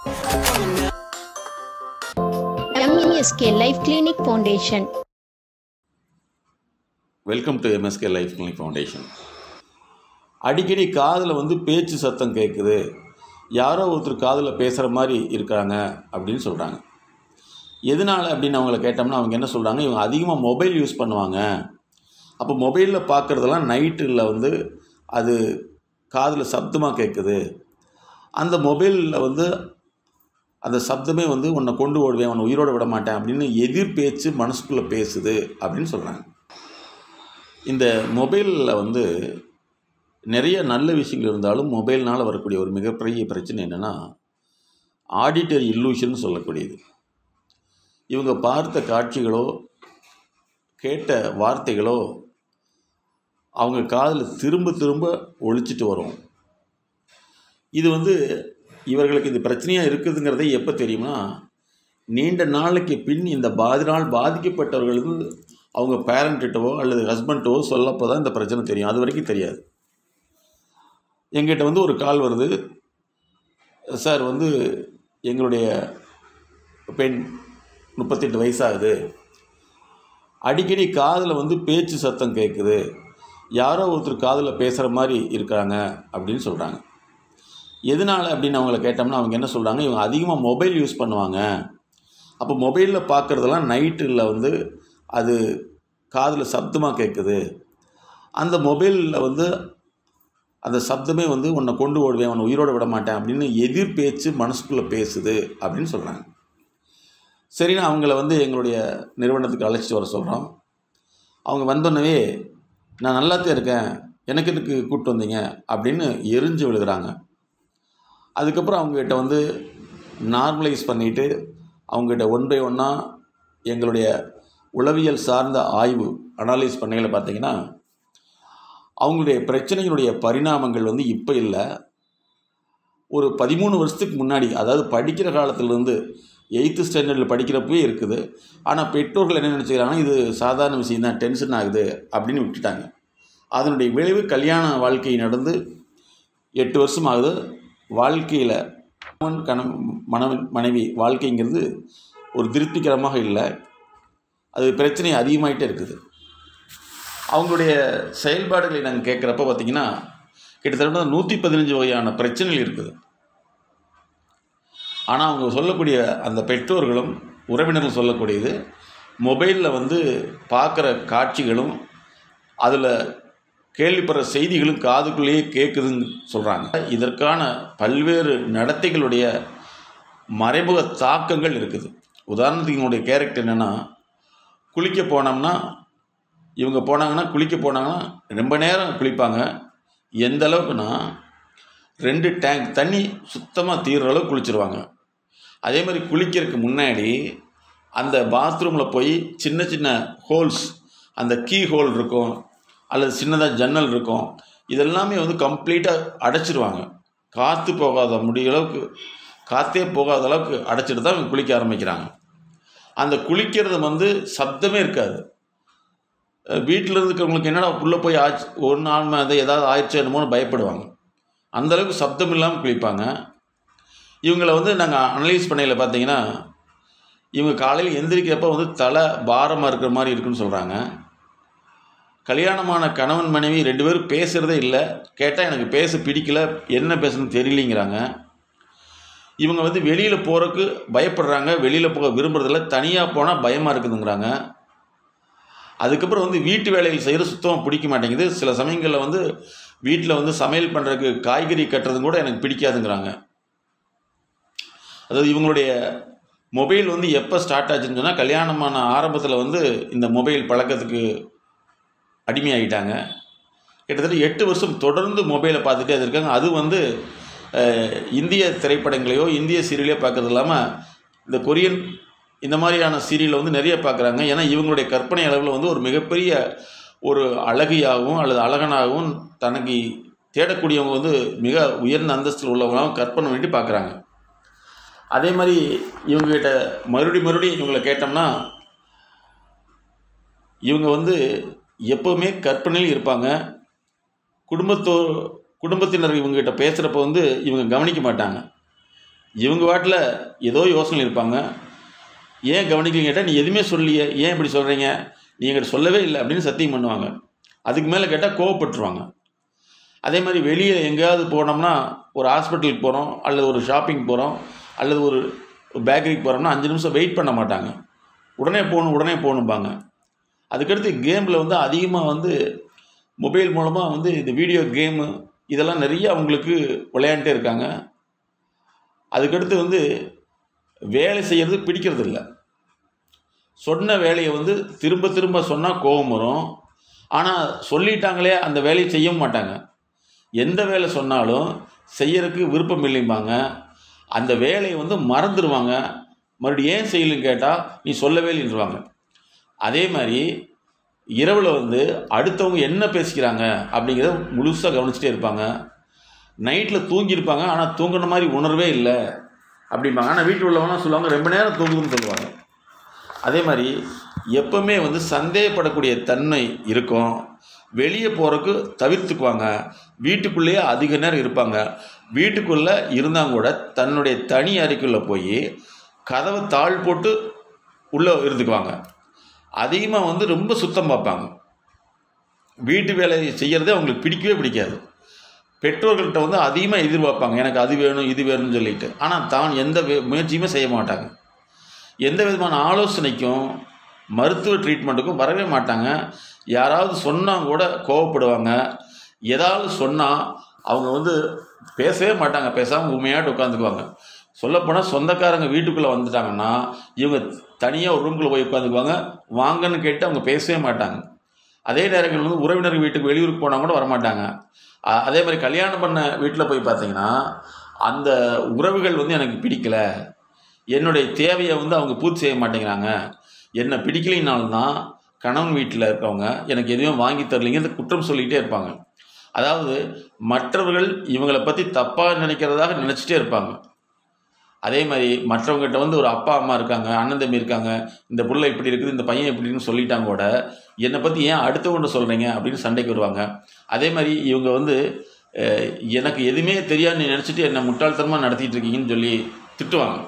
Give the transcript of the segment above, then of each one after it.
MSK life clinic foundation welcome to MSK life clinic foundation அடிக்கடி காதில் வந்து பேச்சு சத்தம் கேட்குது யாரோ ஒருத்தர் காதில் பேசுகிற மாதிரி இருக்காங்க அப்படின்னு சொல்கிறாங்க எதனால் அப்படின்னு அவங்கள கேட்டோம்னா அவங்க என்ன சொல்கிறாங்க இவங்க அதிகமாக மொபைல் யூஸ் பண்ணுவாங்க அப்போ மொபைலில் பார்க்குறதெல்லாம் நைட்டில் வந்து அது காதில் சப்தமாக கேட்குது அந்த மொபைலில் வந்து அந்த சப்தமே வந்து உன்னை கொண்டு ஓடுவேன் உன்னை உயிரோட விட மாட்டேன் அப்படின்னு எதிர் பேச்சு மனசுக்குள்ளே பேசுது அப்படின்னு சொல்கிறாங்க இந்த மொபைலில் வந்து நிறைய நல்ல விஷயங்கள் இருந்தாலும் மொபைல்னால் வரக்கூடிய ஒரு மிகப்பெரிய பிரச்சனை என்னென்னா ஆடிட்டரி இல்லூஷன் சொல்லக்கூடியது இவங்க பார்த்த காட்சிகளோ கேட்ட வார்த்தைகளோ அவங்க காதில் திரும்ப திரும்ப ஒழிச்சிட்டு வரும் இது வந்து இவர்களுக்கு இது பிரச்சனையாக இருக்குதுங்கிறதே எப்போ தெரியுமா நீண்ட நாளைக்கு பின் இந்த பாதினால் பாதிக்கப்பட்டவர்களுக்கு அவங்க பேரண்ட்டிட்டவோ அல்லது ஹஸ்பண்ட்டோ சொல்லப்போ தான் இந்த பிரச்சனை தெரியும் அது வரைக்கும் தெரியாது எங்கிட்ட வந்து ஒரு கால் வருது சார் வந்து எங்களுடைய பெண் முப்பத்தெட்டு வயசாகுது அடிக்கடி காதில் வந்து பேச்சு சத்தம் கேட்குது யாரோ ஒருத்தர் காதில் பேசுகிற மாதிரி இருக்காங்க அப்படின்னு சொல்கிறாங்க எதனால் அப்படின்னு அவங்கள கேட்டோம்னா அவங்க என்ன சொல்கிறாங்க இவங்க அதிகமாக மொபைல் யூஸ் பண்ணுவாங்க அப்போ மொபைலில் பார்க்குறதெல்லாம் நைட்டில் வந்து அது காதில் சப்தமாக கேட்குது அந்த மொபைலில் வந்து அந்த சப்தமே வந்து உன்னை கொண்டு ஓடுவேன் உன்னை உயிரோட விட மாட்டேன் அப்படின்னு எதிர் பேச்சு மனசுக்குள்ளே பேசுது அப்படின்னு சொல்கிறாங்க சரின்னு அவங்கள வந்து எங்களுடைய நிறுவனத்துக்கு அழைச்சிட்டு வர சொல்கிறோம் அவங்க வந்தோடனே நான் நல்லாத்தான் இருக்கேன் எனக்கு எதுக்கு கூப்பிட்டு வந்தீங்க அப்படின்னு எரிஞ்சு விழுகிறாங்க அதுக்கப்புறம் அவங்ககிட்ட வந்து நார்மலைஸ் பண்ணிவிட்டு அவங்ககிட்ட ஒன் பை ஒன்னாக எங்களுடைய உளவியல் சார்ந்த ஆய்வு அனாலிஸ் பண்ணையில் பார்த்தீங்கன்னா அவங்களுடைய பிரச்சனைகளுடைய பரிணாமங்கள் வந்து இப்போ இல்லை ஒரு பதிமூணு வருஷத்துக்கு முன்னாடி அதாவது படிக்கிற காலத்துலேருந்து எயித்து ஸ்டாண்டர்டில் படிக்கிறப்பவே இருக்குது ஆனால் பெற்றோர்கள் என்ன நினச்சிக்கிறாங்கன்னா இது சாதாரண விஷயம் தான் டென்ஷன் ஆகுது அப்படின்னு விட்டுட்டாங்க அதனுடைய விளைவு கல்யாண வாழ்க்கை நடந்து எட்டு வருஷம் ஆகுது வாழ்க்கையில் கணவன் கணவன் மனவன் மனைவி வாழ்க்கைங்கிறது ஒரு திருப்திகரமாக இல்லை அது பிரச்சனை அதிகமாகிட்டே இருக்குது அவங்களுடைய செயல்பாடுகளை நாங்கள் கேட்குறப்ப பார்த்திங்கன்னா கிட்டத்தட்ட நூற்றி பதினஞ்சு வகையான பிரச்சனைகள் இருக்குது ஆனால் அவங்க சொல்லக்கூடிய அந்த பெற்றோர்களும் உறவினர்கள் சொல்லக்கூடியது மொபைலில் வந்து பார்க்குற காட்சிகளும் அதில் கேள்விப்படுற செய்திகளும் காதுக்குள்ளேயே கேட்குதுன்னு சொல்கிறாங்க இதற்கான பல்வேறு நடத்தைகளுடைய மறைமுக தாக்கங்கள் இருக்குது உதாரணத்துக்கு இவங்களுடைய கேரக்டர் என்னென்னா குளிக்க போனோம்னா இவங்க போனாங்கன்னா குளிக்க போனாங்கன்னா ரொம்ப நேரம் குளிப்பாங்க எந்த அளவுக்குன்னா ரெண்டு டேங்க் தண்ணி சுத்தமாக தீர்ற அளவுக்கு குளிச்சிருவாங்க அதே மாதிரி குளிக்கிறதுக்கு முன்னாடி அந்த பாத்ரூமில் போய் சின்ன சின்ன ஹோல்ஸ் அந்த கீ ஹோல் இருக்கும் அல்லது சின்னதாக ஜன்னல் இருக்கும் இதெல்லாமே வந்து கம்ப்ளீட்டாக அடைச்சிருவாங்க காற்று போகாத முடிய அளவுக்கு காற்றே போகாத அளவுக்கு அடைச்சிட்டு தான் இவங்க குளிக்க ஆரம்பிக்கிறாங்க அந்த குளிக்கிறது வந்து சப்தமே இருக்காது வீட்டில் இருக்கிறவங்களுக்கு என்னடா உள்ளே போய் ஆச்சு ஒரு நாள் அது ஏதாவது ஆயிடுச்சு என்னமோன்னு பயப்படுவாங்க அந்தளவுக்கு சப்தம் இல்லாமல் குளிப்பாங்க இவங்களை வந்து நாங்கள் அனலைஸ் பண்ணையில் பார்த்தீங்கன்னா இவங்க காலையில் எந்திரிக்கிறப்ப வந்து தலை பாரமாக இருக்கிற மாதிரி இருக்குன்னு சொல்கிறாங்க கல்யாணமான கணவன் மனைவி ரெண்டு பேரும் பேசுகிறதே இல்லை கேட்டால் எனக்கு பேச பிடிக்கல என்ன பேசணும்னு தெரியலிங்கிறாங்க இவங்க வந்து வெளியில் போகிறதுக்கு பயப்படுறாங்க வெளியில் போக விரும்புறதில்ல தனியாக போனால் பயமாக இருக்குதுங்கிறாங்க அதுக்கப்புறம் வந்து வீட்டு வேலைகள் செய்கிற சுத்தமாக பிடிக்க மாட்டேங்குது சில சமயங்களில் வந்து வீட்டில் வந்து சமையல் பண்ணுறதுக்கு காய்கறி கட்டுறதும் கூட எனக்கு பிடிக்காதுங்கிறாங்க அதாவது இவங்களுடைய மொபைல் வந்து எப்போ ஸ்டார்ட் ஆச்சுன்னு சொன்னால் கல்யாணமான ஆரம்பத்தில் வந்து இந்த மொபைல் பழக்கத்துக்கு அடிமையாகிட்டாங்க கிட்டத்தட்ட எட்டு வருஷம் தொடர்ந்து மொபைலை பார்த்துட்டே அது இருக்காங்க அது வந்து இந்திய திரைப்படங்களையோ இந்திய சீரியலையோ பார்க்கறது இல்லாமல் இந்த கொரியன் இந்த மாதிரியான சீரியலை வந்து நிறைய பார்க்குறாங்க ஏன்னா இவங்களுடைய கற்பனை அளவில் வந்து ஒரு மிகப்பெரிய ஒரு அழகியாகவும் அல்லது அழகனாகவும் தனக்கு தேடக்கூடியவங்க வந்து மிக உயர்ந்த அந்தஸ்தில் உள்ளவங்களாகவும் கற்பனை வேண்டி பார்க்குறாங்க அதே மாதிரி இவங்ககிட்ட மறுபடி மறுபடியும் இவங்களை கேட்டோம்னா இவங்க வந்து எப்போவுமே கற்பனையில் இருப்பாங்க குடும்பத்தோ குடும்பத்தினர் இவங்ககிட்ட பேசுகிறப்ப வந்து இவங்க கவனிக்க மாட்டாங்க இவங்க வாட்டில் ஏதோ யோசனை இருப்பாங்க ஏன் கவனிக்கலன்னு கேட்டால் நீ எதுவுமே சொல்லியே ஏன் இப்படி சொல்கிறீங்க நீ என்கிட்ட சொல்லவே இல்லை அப்படின்னு சத்தியம் பண்ணுவாங்க அதுக்கு மேலே கேட்டால் கோவப்பட்டுருவாங்க அதே மாதிரி வெளியே எங்கேயாவது போனோம்னா ஒரு ஹாஸ்பிட்டலுக்கு போகிறோம் அல்லது ஒரு ஷாப்பிங் போகிறோம் அல்லது ஒரு பேக்கரிக்கு போகிறோம்னா அஞ்சு நிமிஷம் வெயிட் பண்ண மாட்டாங்க உடனே போகணும் உடனே போகணும்பாங்க அதுக்கடுத்து கேமில் வந்து அதிகமாக வந்து மொபைல் மூலமாக வந்து இந்த வீடியோ கேமு இதெல்லாம் நிறைய அவங்களுக்கு விளையாண்டே இருக்காங்க அதுக்கடுத்து வந்து வேலை செய்கிறது பிடிக்கிறது இல்லை சொன்ன வேலையை வந்து திரும்ப திரும்ப சொன்னால் கோபம் வரும் ஆனால் சொல்லிட்டாங்களே அந்த வேலையை செய்ய மாட்டாங்க எந்த வேலை சொன்னாலும் செய்யறதுக்கு விருப்பம் இல்லைம்பாங்க அந்த வேலையை வந்து மறந்துடுவாங்க மறுபடியும் ஏன் செய்யலன்னு கேட்டால் நீ சொல்லவே இல்லைன்றுவாங்க அதே மாதிரி இரவில் வந்து அடுத்தவங்க என்ன பேசிக்கிறாங்க அப்படிங்கிறத முழுசாக கவனிச்சிட்டே இருப்பாங்க நைட்டில் தூங்கியிருப்பாங்க ஆனால் தூங்கின மாதிரி உணர்வே இல்லை அப்படிம்பாங்க ஆனால் வீட்டில் உள்ளவங்களாம் சொல்லுவாங்க ரொம்ப நேரம் தூங்குதுன்னு சொல்லுவாங்க அதே மாதிரி எப்பவுமே வந்து சந்தேகப்படக்கூடிய தன்மை இருக்கும் வெளியே போகிறதுக்கு தவிர்த்துக்குவாங்க வீட்டுக்குள்ளேயே அதிக நேரம் இருப்பாங்க வீட்டுக்குள்ளே இருந்தாங்க கூட தன்னுடைய தனி அறைக்குள்ளே போய் கதவை தாழ் போட்டு உள்ளே இருந்துக்குவாங்க அதிகமாக வந்து ரொம்ப சுத்தம் பார்ப்பாங்க வீட்டு வேலையை செய்கிறதே அவங்களுக்கு பிடிக்கவே பிடிக்காது பெற்றோர்கள்ட்ட வந்து அதிகமாக எதிர்பார்ப்பாங்க எனக்கு அது வேணும் இது வேணும்னு சொல்லிட்டு ஆனால் தான் எந்த வே- முயற்சியுமே செய்ய மாட்டாங்க எந்த விதமான ஆலோசனைக்கும் மருத்துவ ட்ரீட்மெண்ட்டுக்கும் வரவே மாட்டாங்க யாராவது சொன்னால் கூட கோவப்படுவாங்க ஏதாவது சொன்னால் அவங்க வந்து பேசவே மாட்டாங்க பேசாமல் உண்மையாட்டு உட்காந்துக்குவாங்க சொல்லப்போனால் சொந்தக்காரங்க வீட்டுக்குள்ளே வந்துட்டாங்கன்னா இவங்க தனியாக ஒரு ரூம்குள்ளே போய் உட்காந்துக்குவாங்க வாங்கன்னு கேட்டு அவங்க பேசவே மாட்டாங்க அதே நேரங்கள் வந்து உறவினர் வீட்டுக்கு வெளியூருக்கு போனால் கூட வரமாட்டாங்க அ- அதே மாதிரி கல்யாணம் பண்ண வீட்டில் போய் பார்த்தீங்கன்னா அந்த உறவுகள் வந்து எனக்கு பிடிக்கல என்னுடைய தேவையை வந்து அவங்க பூர்த்தி செய்ய மாட்டேங்கிறாங்க என்னை பிடிக்கலைனாலும் தான் கணவன் வீட்டில் இருக்கவங்க எனக்கு எதுவும் வாங்கி தரலைங்க குற்றம் சொல்லிக்கிட்டே இருப்பாங்க அதாவது மற்றவர்கள் இவங்களை பற்றி தப்பாக நினைக்கிறதாக நினச்சிட்டே இருப்பாங்க அதே மாதிரி மற்றவங்ககிட்ட வந்து ஒரு அப்பா அம்மா இருக்காங்க அண்ணன் தம்பி இருக்காங்க இந்த புள்ள இப்படி இருக்குது இந்த பையன் இப்படின்னு சொல்லிட்டாங்க கூட என்னை பற்றி ஏன் அடுத்தவங்க சொல்கிறீங்க அப்படின்னு சண்டைக்கு வருவாங்க அதே மாதிரி இவங்க வந்து அஹ், எனக்கு எதுவுமே தெரியாது நீ நினச்சிட்டு என்னை முட்டாள்தனமாக நடத்திட்டு இருக்கீங்கன்னு சொல்லி திட்டுவாங்க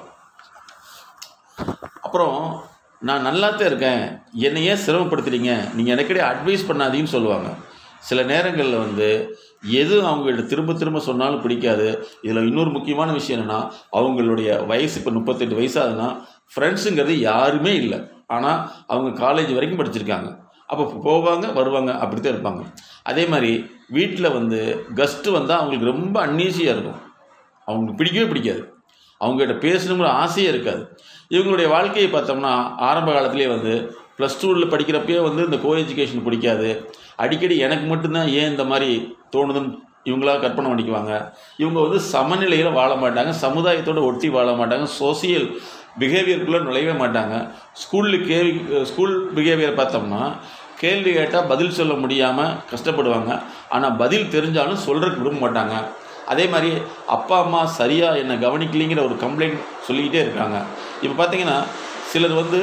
அப்புறம் நான் நல்லாத்தான் இருக்கேன் என்னை ஏன் சிரமப்படுத்துறீங்க நீங்கள் எனக்கிடையே அட்வைஸ் பண்ணாதீங்கன்னு சொல்லுவாங்க சில நேரங்களில் வந்து எது அவங்கள்ட்ட திரும்ப திரும்ப சொன்னாலும் பிடிக்காது இதில் இன்னொரு முக்கியமான விஷயம் என்னென்னா அவங்களுடைய வயசு இப்போ முப்பத்தெட்டு வயசாகுதுன்னா ஃப்ரெண்ட்ஸுங்கிறது யாருமே இல்லை ஆனால் அவங்க காலேஜ் வரைக்கும் படிச்சிருக்காங்க அப்போ போவாங்க வருவாங்க அப்படித்தான் இருப்பாங்க அதே மாதிரி வீட்டில் வந்து கஸ்ட்டு வந்தால் அவங்களுக்கு ரொம்ப அன்னீசியாக இருக்கும் அவங்களுக்கு பிடிக்கவே பிடிக்காது அவங்ககிட்ட பேசணுங்கிற ஆசையே இருக்காது இவங்களுடைய வாழ்க்கையை பார்த்தோம்னா ஆரம்ப காலத்திலே வந்து ப்ளஸ் டூவில் படிக்கிறப்பயே வந்து இந்த கோ எஜுகேஷன் பிடிக்காது அடிக்கடி எனக்கு மட்டும்தான் ஏன் இந்த மாதிரி தோணுதுன்னு இவங்களா கற்பனை பண்ணிக்குவாங்க இவங்க வந்து சமநிலையில் வாழ மாட்டாங்க சமுதாயத்தோடு ஒட்டி வாழ மாட்டாங்க சோசியல் பிஹேவியருக்குள்ளே நுழையவே மாட்டாங்க ஸ்கூலில் கேள்வி ஸ்கூல் பிஹேவியர் பார்த்தோம்னா கேள்வி கேட்டால் பதில் சொல்ல முடியாமல் கஷ்டப்படுவாங்க ஆனால் பதில் தெரிஞ்சாலும் சொல்கிறதுக்கு விரும்ப மாட்டாங்க அதே மாதிரி அப்பா அம்மா சரியாக என்னை கவனிக்கலைங்கிற ஒரு கம்ப்ளைண்ட் சொல்லிக்கிட்டே இருக்காங்க இப்போ பார்த்தீங்கன்னா சிலர் வந்து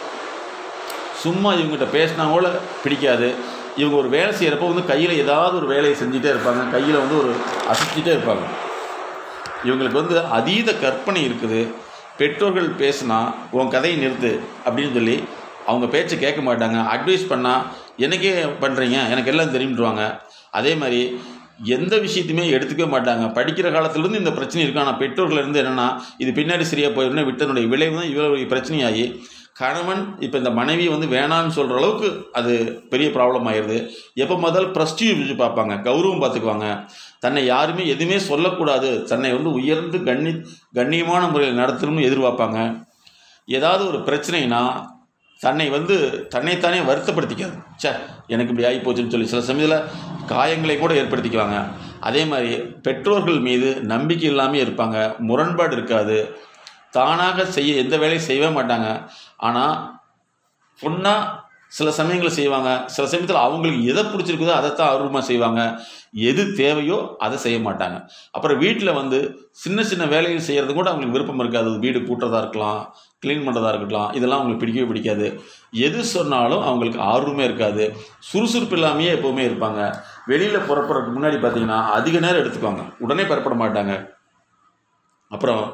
சும்மா இவங்ககிட்ட பேசினா கூட பிடிக்காது இவங்க ஒரு வேலை செய்கிறப்போ வந்து கையில் ஏதாவது ஒரு வேலையை செஞ்சுட்டே இருப்பாங்க கையில் வந்து ஒரு அசைச்சிட்டே இருப்பாங்க இவங்களுக்கு வந்து அதீத கற்பனை இருக்குது பெற்றோர்கள் பேசினா உன் கதையை நிறுத்து அப்படின்னு சொல்லி அவங்க பேச்சை கேட்க மாட்டாங்க அட்வைஸ் பண்ணால் எனக்கே பண்ணுறீங்க எனக்கு எல்லாம் தெரியும்ன்றுவாங்க அதே மாதிரி எந்த விஷயத்தையுமே எடுத்துக்கவே மாட்டாங்க படிக்கிற காலத்துலேருந்து இந்த பிரச்சனை இருக்கு ஆனால் பெற்றோர்கள் இருந்து என்னென்னா இது பின்னாடி சரியாக போயிடும்னு விட்டனுடைய விளைவு தான் இவ்வளோ பிரச்சனையாகி கணவன் இப்போ இந்த மனைவி வந்து வேணான்னு சொல்கிற அளவுக்கு அது பெரிய ப்ராப்ளம் ஆயிடுது எப்போ முதல் ப்ரஸ்டியூஜ் பார்ப்பாங்க கௌரவம் பார்த்துக்குவாங்க தன்னை யாருமே எதுவுமே சொல்லக்கூடாது தன்னை வந்து உயர்ந்து கண்ணி கண்ணியமான முறையில் நடத்தணும்னு எதிர்பார்ப்பாங்க ஏதாவது ஒரு பிரச்சனைனா தன்னை வந்து தன்னைத்தானே வருத்தப்படுத்திக்காது ச்சே எனக்கு இப்படி ஆகி போச்சுன்னு சொல்லி சில சமயத்தில் காயங்களை கூட ஏற்படுத்திக்குவாங்க அதே மாதிரி பெற்றோர்கள் மீது நம்பிக்கை இல்லாமல் இருப்பாங்க முரண்பாடு இருக்காது தானாக செய்ய எந்த வேலையும் செய்யவே மாட்டாங்க ஆனால் பொண்ணாக சில சமயங்களில் செய்வாங்க சில சமயத்தில் அவங்களுக்கு எதை பிடிச்சிருக்குதோ அதைத்தான் ஆர்வமாக செய்வாங்க எது தேவையோ அதை செய்ய மாட்டாங்க அப்புறம் வீட்டில் வந்து சின்ன சின்ன வேலைகள் செய்கிறது கூட அவங்களுக்கு விருப்பம் இருக்காது வீடு கூட்டுறதா இருக்கலாம் க்ளீன் பண்ணுறதா இருக்கலாம் இதெல்லாம் அவங்களுக்கு பிடிக்கவே பிடிக்காது எது சொன்னாலும் அவங்களுக்கு ஆர்வமே இருக்காது சுறுசுறுப்பு இல்லாமையே எப்போவுமே இருப்பாங்க வெளியில் புறப்படுறதுக்கு முன்னாடி பார்த்தீங்கன்னா அதிக நேரம் எடுத்துக்குவாங்க உடனே புறப்பட மாட்டாங்க அப்புறம்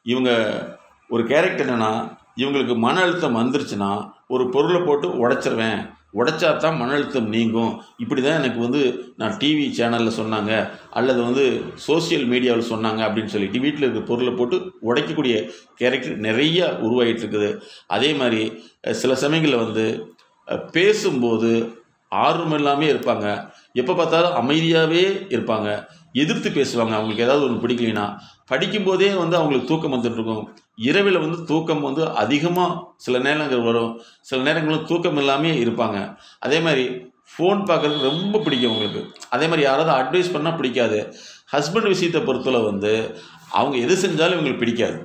இவங்க ஒரு கேரக்டர் என்னென்னா இவங்களுக்கு மன அழுத்தம் வந்துருச்சுன்னா ஒரு பொருளை போட்டு உடச்சிருவேன் உடைச்சா தான் மன அழுத்தம் நீங்கும் இப்படி தான் எனக்கு வந்து நான் டிவி சேனலில் சொன்னாங்க அல்லது வந்து சோஷியல் மீடியாவில் சொன்னாங்க அப்படின்னு சொல்லிட்டு வீட்டில் இருக்க பொருளை போட்டு உடைக்கக்கூடிய கேரக்டர் நிறைய உருவாகிட்டு இருக்குது அதே மாதிரி அஹ், சில சமயங்களில் வந்து அஹ், பேசும்போது ஆர்வம் இல்லாமே இருப்பாங்க எப்போ பார்த்தாலும் அமைதியாகவே இருப்பாங்க எதிர்த்து பேசுவாங்க அவங்களுக்கு ஏதாவது ஒன்று பிடிக்கலைன்னா படிக்கும்போதே வந்து அவங்களுக்கு தூக்கம் வந்துட்டு இருக்கும் இரவில் வந்து தூக்கம் வந்து அதிகமாக சில நேரங்கள் வரும் சில நேரங்களும் தூக்கம் இல்லாமல் இருப்பாங்க அதே மாதிரி ஃபோன் பார்க்குறது ரொம்ப பிடிக்கும் அவங்களுக்கு அதே மாதிரி யாராவது அட்வைஸ் பண்ணால் பிடிக்காது ஹஸ்பண்ட் விஷயத்தை பொறுத்தளவு வந்து அவங்க எது செஞ்சாலும் இவங்களுக்கு பிடிக்காது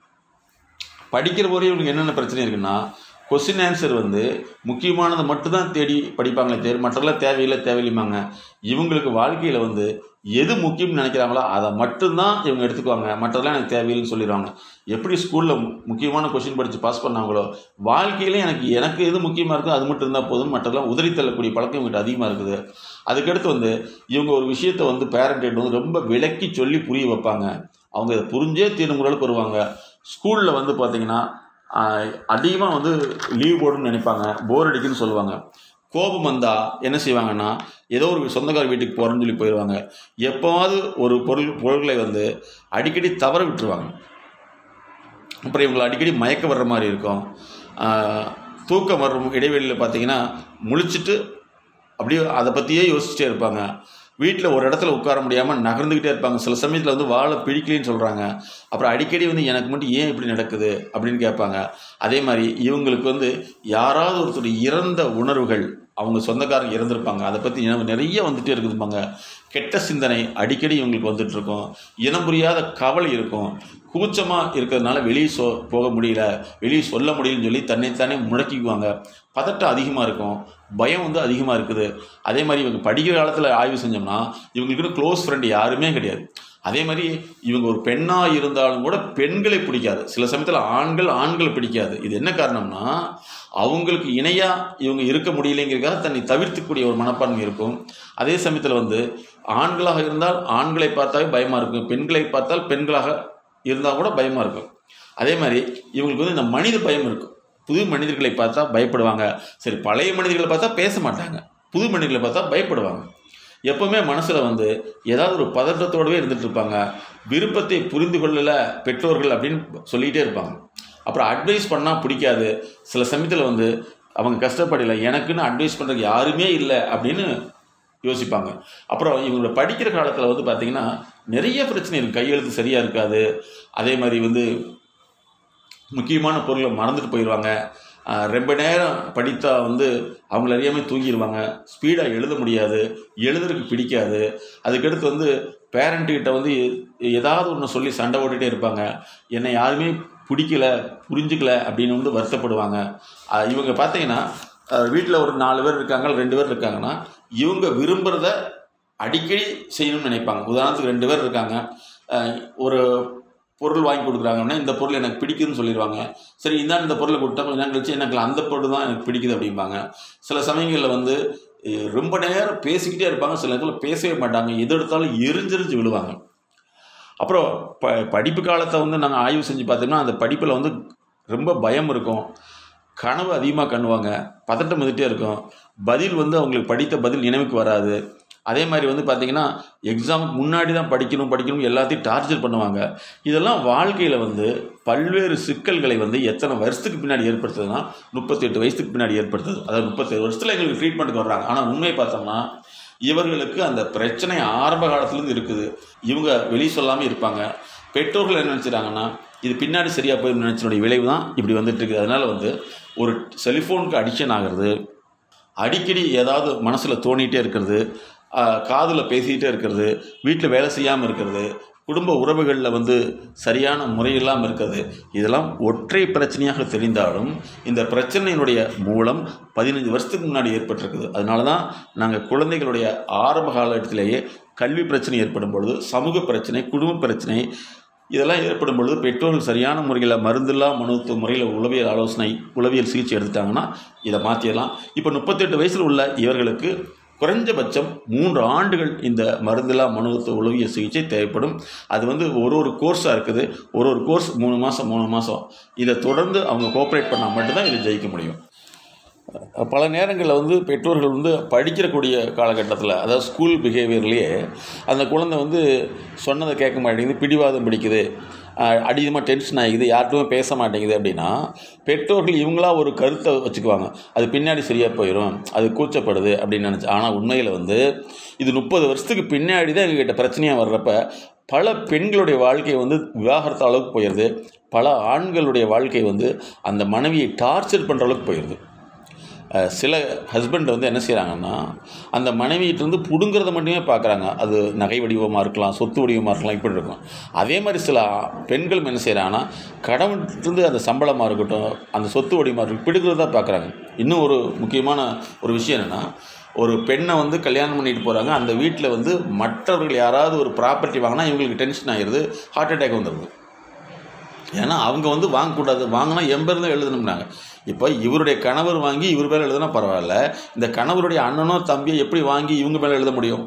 படிக்கிற வரையும் இவங்களுக்கு என்னென்ன பிரச்சனை இருக்குன்னா கொஸ்டின் ஆன்சர் வந்து முக்கியமானதை மட்டும்தான் தேடி படிப்பாங்களே தேடி மற்றெல்லாம் தேவையில்லை தேவையில்லைமாங்க இவங்களுக்கு வாழ்க்கையில் வந்து எது முக்கியம்னு நினைக்கிறாங்களோ அதை மட்டும்தான் இவங்க எடுத்துக்குவாங்க மற்றதெல்லாம் எனக்கு தேவையில்லைன்னு சொல்லிடுவாங்க எப்படி ஸ்கூலில் முக்கியமான கொஸ்டின் படித்து பாஸ் பண்ணாங்களோ வாழ்க்கையில எனக்கு எனக்கு எது முக்கியமாக இருக்கோ அது மட்டும் இருந்தால் போதும் மற்றதெல்லாம் உதறி தள்ளக்கூடிய பழக்கம் இவங்ககிட்ட அதிகமாக இருக்குது அதுக்கடுத்து வந்து இவங்க ஒரு விஷயத்தை வந்து பேரண்ட் வந்து ரொம்ப விளக்கி சொல்லி புரிய வைப்பாங்க அவங்க இதை புரிஞ்சே தீரும் அளவுக்கு வருவாங்க ஸ்கூலில் வந்து பார்த்தீங்கன்னா அதிகமாக வந்து லீவ் போடணும்னு நினைப்பாங்க போர் அடிக்குன்னு சொல்லுவாங்க கோபம் வந்தால் என்ன செய்வாங்கன்னா ஏதோ ஒரு சொந்தக்கார வீட்டுக்கு போகிறேன்னு சொல்லி போயிடுவாங்க எப்போவாவது ஒரு பொருள் பொருள்களை வந்து அடிக்கடி தவற விட்டுருவாங்க அப்புறம் இவங்களை அடிக்கடி மயக்க வர்ற மாதிரி இருக்கும் ஆஹ், தூக்கம் வர்ற இடைவெளியில் பார்த்தீங்கன்னா முழிச்சிட்டு அப்படியே அதை பற்றியே யோசிச்சுட்டே இருப்பாங்க வீட்டில் ஒரு இடத்துல உட்கார முடியாமல் நகர்ந்துக்கிட்டே இருப்பாங்க சில சமயத்தில் வந்து வாழை பிடிக்கலைன்னு சொல்கிறாங்க அப்புறம் அடிக்கடி வந்து எனக்கு மட்டும் ஏன் இப்படி நடக்குது அப்படின்னு கேட்பாங்க அதே மாதிரி இவங்களுக்கு வந்து யாராவது ஒருத்தர் இறந்த உணர்வுகள் அவங்க சொந்தக்காரங்க இறந்துருப்பாங்க அதை பற்றி நிறைய வந்துட்டே இருக்குதுப்பாங்க கெட்ட சிந்தனை அடிக்கடி இவங்களுக்கு வந்துட்டு இருக்கும் இனம் புரியாத கவலை இருக்கும் கூச்சமாக இருக்கிறதுனால வெளியே சொ போக முடியல வெளியே சொல்ல முடியலன்னு சொல்லி தன்னைத்தானே முடக்கிக்குவாங்க பதட்டம் அதிகமாக இருக்கும் பயம் வந்து அதிகமாக இருக்குது அதே மாதிரி இவங்க படிக்கிற காலத்தில் ஆய்வு செஞ்சோம்னா இவங்களுக்கு க்ளோஸ் ஃப்ரெண்ட் யாருமே கிடையாது அதே மாதிரி இவங்க ஒரு பெண்ணாக இருந்தாலும் கூட பெண்களை பிடிக்காது சில சமயத்தில் ஆண்கள் ஆண்களை பிடிக்காது இது என்ன காரணம்னா அவங்களுக்கு இணையாக இவங்க இருக்க முடியலைங்கிறதுக்காக தன்னை தவிர்த்துக்கூடிய ஒரு மனப்பான்மை இருக்கும் அதே சமயத்தில் வந்து ஆண்களாக இருந்தால் ஆண்களை பார்த்தாவே பயமாக இருக்கும் பெண்களை பார்த்தால் பெண்களாக இருந்தால் கூட பயமாக இருக்கும் அதே மாதிரி இவங்களுக்கு வந்து இந்த மனித பயம் இருக்கும் புது மனிதர்களை பார்த்தா பயப்படுவாங்க சரி பழைய மனிதர்களை பார்த்தா பேச மாட்டாங்க புது மனிதர்களை பார்த்தா பயப்படுவாங்க எப்பவுமே மனசில் வந்து ஏதாவது ஒரு பதட்டத்தோடவே இருந்துட்டு இருப்பாங்க விருப்பத்தை புரிந்து கொள்ளல பெற்றோர்கள் அப்படின்னு சொல்லிகிட்டே இருப்பாங்க அப்புறம் அட்வைஸ் பண்ணால் பிடிக்காது சில சமயத்தில் வந்து அவங்க கஷ்டப்படலை எனக்குன்னு அட்வைஸ் பண்ணுறதுக்கு யாருமே இல்லை அப்படின்னு யோசிப்பாங்க அப்புறம் இவங்களோட படிக்கிற காலத்தில் வந்து பார்த்திங்கன்னா நிறைய பிரச்சனை இருக்குது கையெழுத்து சரியாக இருக்காது அதே மாதிரி வந்து முக்கியமான பொருளை மறந்துட்டு போயிடுவாங்க ஆஹ் ரொம்ப நேரம் படித்தா வந்து அவங்கள அறியாமல் தூங்கிடுவாங்க ஸ்பீடாக எழுத முடியாது எழுதுறதுக்கு பிடிக்காது அதுக்கடுத்து வந்து பேரண்ட்டுக்கிட்ட வந்து ஏதாவது ஒன்று சொல்லி சண்டை போட்டுகிட்டே இருப்பாங்க என்னை யாருமே பிடிக்கல புரிஞ்சுக்கல அப்படின்னு வந்து வருத்தப்படுவாங்க ஆஹ் இவங்க பார்த்தீங்கன்னா வீட்டில் ஒரு நாலு பேர் இருக்காங்க ரெண்டு பேர் இருக்காங்கன்னா இவங்க விரும்புகிறத அடிக்கடி செய்யணும்னு நினைப்பாங்க உதாரணத்துக்கு ரெண்டு பேர் இருக்காங்க ஆஹ் ஒரு பொருள் வாங்கி கொடுக்குறாங்கன்னா இந்த பொருள் எனக்கு பிடிக்குதுன்னு சொல்லிடுவாங்க சரி இந்தாண்டு இந்த பொருளை கொடுத்தா கொஞ்ச நேரம் கழிச்சு எனக்கு அந்த பொருள் தான் எனக்கு பிடிக்குது அப்படிம்பாங்க சில சமயங்களில் வந்து அஹ், ரொம்ப நேரம் பேசிக்கிட்டே இருப்பாங்க சில நேரத்தில் பேசவே மாட்டாங்க எது எடுத்தாலும் எரிஞ்செரிஞ்சு விழுவாங்க அப்புறம் ப படிப்பு காலத்தை வந்து நாங்கள் ஆய்வு செஞ்சு பார்த்தோம்னா அந்த படிப்பில் வந்து ரொம்ப பயம் இருக்கும் கனவு அதிகமாக கண்ணுவாங்க பதட்டம் வந்துட்டே இருக்கும் பதில் வந்து அவங்களுக்கு படித்த பதில் நினைவுக்கு வராது அதே மாதிரி வந்து பார்த்திங்கன்னா எக்ஸாமுக்கு முன்னாடி தான் படிக்கணும் படிக்கணும் எல்லாத்தையும் டார்ச்சர் பண்ணுவாங்க இதெல்லாம் வாழ்க்கையில் வந்து பல்வேறு சிக்கல்களை வந்து எத்தனை வருஷத்துக்கு பின்னாடி ஏற்படுத்துதுன்னா முப்பத்தெட்டு வயசுக்கு பின்னாடி ஏற்படுத்துது அதாவது முப்பத்தேழு வருஷத்தில் எங்களுக்கு ட்ரீட்மெண்ட்டுக்கு வர்றாங்க ஆனால் உண்மை பார்த்தோம்னா இவர்களுக்கு அந்த பிரச்சனை ஆரம்ப காலத்துலேருந்து இருக்குது இவங்க வெளியே சொல்லாமல் இருப்பாங்க பெற்றோர்கள் என்ன நினச்சிட்டாங்கன்னா இது பின்னாடி சரியாக போய் நினச்சினுடைய விளைவு தான் இப்படி வந்துட்டு இருக்குது அதனால் வந்து ஒரு செல்ஃபோனுக்கு அடிக்ஷன் ஆகிறது அடிக்கடி ஏதாவது மனசில் தோணிகிட்டே இருக்கிறது காதில் பேசிக்கிட்டே இருக்கிறது வீட்டில் வேலை செய்யாமல் இருக்கிறது குடும்ப உறவுகளில் வந்து சரியான முறையில்லாமல் இருக்கிறது இதெல்லாம் ஒற்றை பிரச்சனையாக தெரிந்தாலும் இந்த பிரச்சனையினுடைய மூலம் பதினஞ்சு வருஷத்துக்கு முன்னாடி ஏற்பட்டிருக்குது அதனால தான் நாங்கள் குழந்தைகளுடைய ஆரம்ப காலகட்டத்திலேயே கல்வி பிரச்சனை ஏற்படும் பொழுது சமூக பிரச்சனை குடும்ப பிரச்சனை இதெல்லாம் ஏற்படும் பொழுது பெற்றோர்கள் சரியான முறையில் மருந்தில்லா மருத்துவ முறையில் உளவியல் ஆலோசனை உளவியல் சிகிச்சை எடுத்துட்டாங்கன்னா இதை மாற்றிடலாம் இப்போ முப்பத்தெட்டு வயசில் உள்ள இவர்களுக்கு குறைஞ்சபட்சம் மூன்று ஆண்டுகள் இந்த மருந்தில்லா மனுவத்துவ உளவிய சிகிச்சை தேவைப்படும் அது வந்து ஒரு ஒரு கோர்ஸாக இருக்குது ஒரு ஒரு கோர்ஸ் மூணு மாதம் மூணு மாதம் இதை தொடர்ந்து அவங்க கோஆப்ரேட் பண்ணால் மட்டும்தான் இதை ஜெயிக்க முடியும் பல நேரங்களில் வந்து பெற்றோர்கள் வந்து படிக்கிறக்கூடிய காலகட்டத்தில் அதாவது ஸ்கூல் பிஹேவியர்லேயே அந்த குழந்தை வந்து சொன்னதை கேட்க மாட்டேங்குது பிடிவாதம் பிடிக்குது அதிகமாக டென்ஷன் ஆகிக்குது யார்கிட்டையுமே பேச மாட்டேங்குது அப்படின்னா பெற்றோர்கள் இவங்களா ஒரு கருத்தை வச்சுக்குவாங்க அது பின்னாடி சரியாக போயிடும் அது கூச்சப்படுது அப்படின்னு நினச்சி ஆனால் உண்மையில் வந்து இது முப்பது வருஷத்துக்கு பின்னாடி தான் எங்ககிட்ட பிரச்சனையாக வர்றப்ப பல பெண்களுடைய வாழ்க்கை வந்து விவாகரத்து அளவுக்கு போயிடுது பல ஆண்களுடைய வாழ்க்கை வந்து அந்த மனைவியை டார்ச்சர் பண்ணுற அளவுக்கு போயிடுது அஹ் சில ஹஸ்பண்ட் வந்து என்ன செய்கிறாங்கன்னா அந்த மனைவியிட்டிருந்து பிடுங்கிறத மட்டுமே பார்க்குறாங்க அது நகை வடிவமாக இருக்கலாம் சொத்து வடிவமாக இருக்கலாம் இப்படி இருக்கும் அதே மாதிரி சில பெண்களும் என்ன செய்கிறாங்கன்னா கடவுள்கிட்டருந்து அந்த சம்பளமாக இருக்கட்டும் அந்த சொத்து வடிவமாக இருக்கட்டும் பிடுங்கிறதா பார்க்குறாங்க இன்னும் ஒரு முக்கியமான ஒரு விஷயம் என்னென்னா ஒரு பெண்ணை வந்து கல்யாணம் பண்ணிட்டு போகிறாங்க அந்த வீட்டில் வந்து மற்றவர்கள் யாராவது ஒரு ப்ராப்பர்ட்டி வாங்கினா இவங்களுக்கு டென்ஷன் ஆகிடுது ஹார்ட் அட்டாக் வந்துடுது ஏன்னா அவங்க வந்து வாங்கக்கூடாது வாங்கினா எம்பேர் தான் எழுதணும்னாங்க இப்போ இவருடைய கணவர் வாங்கி இவர் மேலே எழுதுனா பரவாயில்ல இந்த கணவருடைய அண்ணனோ தம்பியோ எப்படி வாங்கி இவங்க மேலே எழுத முடியும்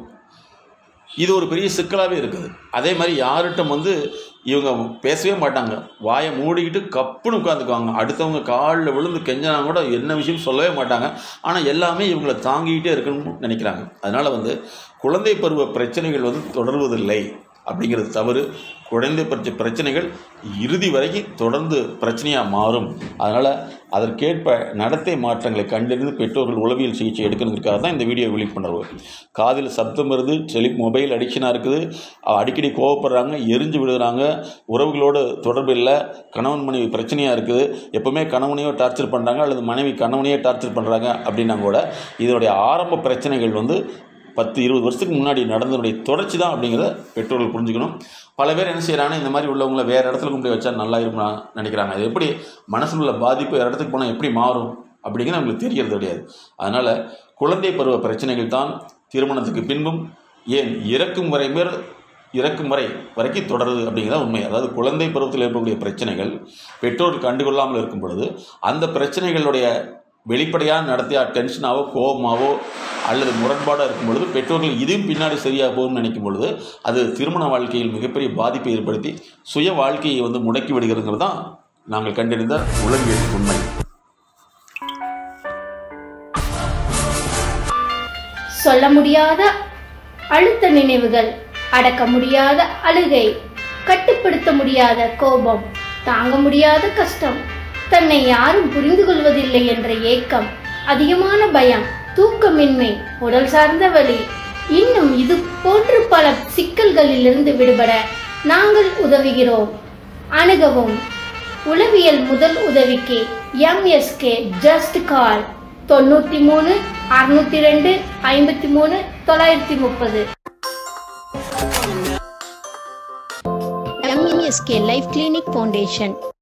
இது ஒரு பெரிய சிக்கலாகவே இருக்குது அதே மாதிரி யார்கிட்ட வந்து இவங்க பேசவே மாட்டாங்க வாயை மூடிக்கிட்டு கப்புன்னு உட்காந்துக்குவாங்க அடுத்தவங்க காலில் விழுந்து கெஞ்சினா கூட என்ன விஷயம் சொல்லவே மாட்டாங்க ஆனால் எல்லாமே இவங்களை தாங்கிக்கிட்டே இருக்கணும்னு நினைக்கிறாங்க அதனால் வந்து குழந்தை பருவ பிரச்சனைகள் வந்து தொடர்வதில்லை அப்படிங்கிறது தவறு குழந்தை பற்றிய பிரச்சனைகள் இறுதி வரைக்கும் தொடர்ந்து பிரச்சனையாக மாறும் அதனால் அதற்கேற்ப நடத்தை மாற்றங்களை கண்டறிந்து பெற்றோர்கள் உளவியல் சிகிச்சை எடுக்கிறதுக்காக தான் இந்த வீடியோ விழிப்புணர்வு காதில் சப்தம் வருது டெலி மொபைல் அடிக்ஷனாக இருக்குது அடிக்கடி கோவப்படுறாங்க எரிஞ்சு விடுறாங்க உறவுகளோடு தொடர்பு இல்லை கணவன் மனைவி பிரச்சனையாக இருக்குது எப்போவுமே கணவனையோ டார்ச்சர் பண்ணுறாங்க அல்லது மனைவி கணவனையே டார்ச்சர் பண்ணுறாங்க அப்படின்னா கூட இதனுடைய ஆரம்ப பிரச்சனைகள் வந்து பத்து இருபது வருஷத்துக்கு முன்னாடி நடந்ததுடைய தொடர்ச்சி தான் அப்படிங்கிறத பெற்றோர்கள் புரிஞ்சுக்கணும் பல பேர் என்ன செய்கிறாங்கன்னா இந்த மாதிரி உள்ளவங்கள வேறு இடத்துல கொண்டு போய் வச்சா நல்லா இருக்கும்னு நினைக்கிறாங்க அது எப்படி மனசில் உள்ள பாதிப்பு வேறு இடத்துக்கு போனால் எப்படி மாறும் அப்படிங்கிறது அவங்களுக்கு தெரியறது கிடையாது அதனால் குழந்தை பருவ பிரச்சனைகள் தான் திருமணத்துக்கு பின்பும் ஏன் இறக்கும் வரை மேல் இறக்கும் வரை வரைக்கும் தொடருது அப்படிங்கிறத உண்மை அதாவது குழந்தை பருவத்தில் ஏற்படக்கூடிய பிரச்சனைகள் பெற்றோர்கள் கண்டுகொள்ளாமல் இருக்கும் பொழுது அந்த பிரச்சனைகளுடைய வெளிப்படையாக நடத்தியா டென்ஷனாவோ கோபமாவோ அல்லது முரண்பாடாக இருக்கும் பொழுது பெற்றோர்கள் இதையும் பின்னாடி சரியாக போகும்னு நினைக்கும் பொழுது அது திருமண வாழ்க்கையில் மிகப்பெரிய பாதிப்பை ஏற்படுத்தி சுய வாழ்க்கையை வந்து முடக்கி விடுகிறதுங்கிறது தான் நாங்கள் கண்டறிந்த உளவியல் உண்மை சொல்ல முடியாத அழுத்த நினைவுகள் அடக்க முடியாத அழுகை கட்டுப்படுத்த முடியாத கோபம் தாங்க முடியாத கஷ்டம் தன்னை யாரும் புரிந்து கொள்வதில்லை என்ற ஏக்கம் அதிகமான பயம் தூக்கமின்மை உடல் சார்ந்த வலி இன்னும் இது போன்று பல சிக்கல்களிலிருந்து விடுபட நாங்கள் உதவுகிறோம் அணுகவும் உளவியல் முதல் உதவிக்கு எம்எஸ்கே ஜஸ்ட் கால் தொண்ணூற்றி மூணு அறுநூத்தி ரெண்டு ஐம்பத்தி மூணு தொள்ளாயிரத்தி முப்பது எம்எஸ்கே லைஃப் கிளினிக் ஃபவுண்டேஷன்